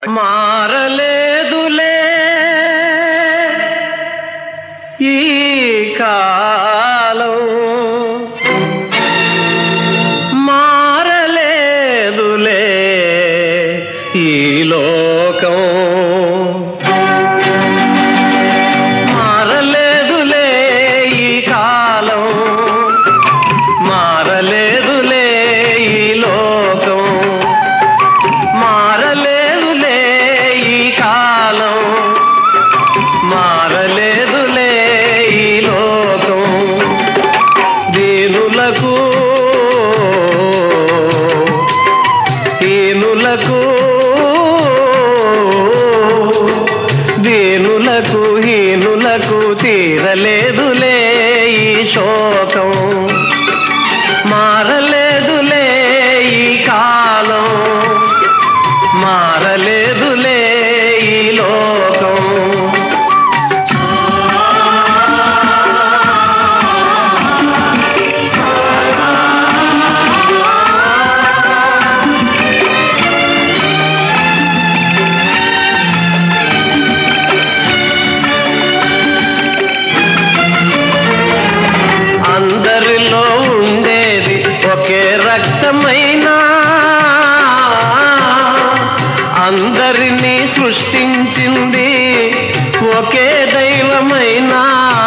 మారలేదులే ఈ కాలం మారలేదులే ఈ లోకం మారలేదులే ఈ కాలం మారలేదులే ఈ లోకం మారలేదులే ఈ కాలం మారలేదులే ఈ లోకం దీనులకు హీనులకు దీనులకు హీనులకు తీరలేదులే ఈ శోకం మారలేదులే ఈ కాలం మారలేదులే ఈ లోకం అందరిలో ఉండేది ఒకే రక్తమైనా అందరినీ సృష్టించింది ఒకే దైవమైనా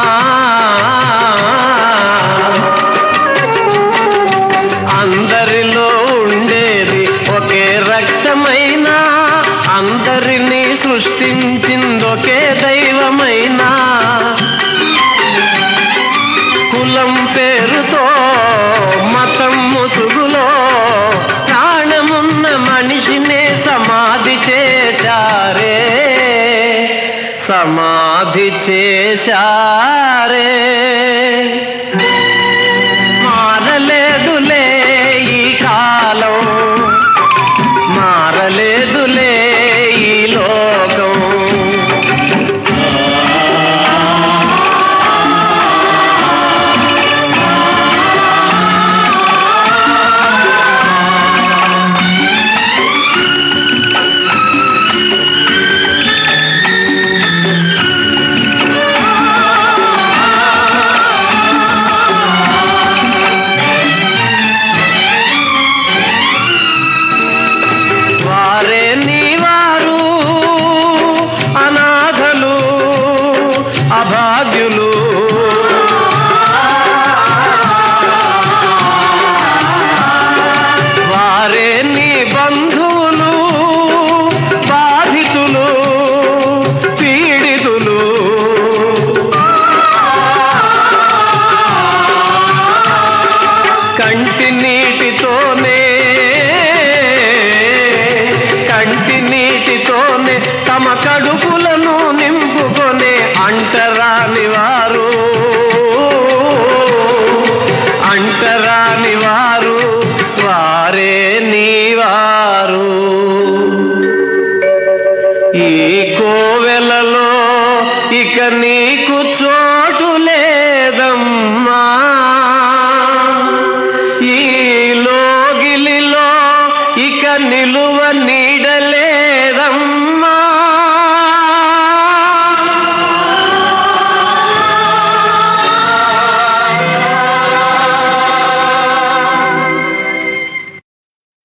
అందరిలో ఉండేది ఒకే రక్తమైనా అందరినీ సృష్టించింది ఒకే దైవమైనా కులం పేరుతో మతం ముసుగులో ప్రాణమున్న మనిషినే సమాధి చేశారే సమాధి చేశారే మారలేదులే ఈ కాలం మారలేదులే ఈ లోకం వారే నీవారు అనాథలు అభాగ్యులు వారే నీ బంధువులు బాధితులు పీడితులు కంటి నీటితోనే కంటి నీటితోనే తమ కడుపులను నింపుకొనే అంటరాని వారు అంటరాని వారు వారే నీవారు ఈ కోవెలలో ఇక నీకు చోటు లేదమ్మా ఈ లోగిలిలో ఇక నిలువ నీడలే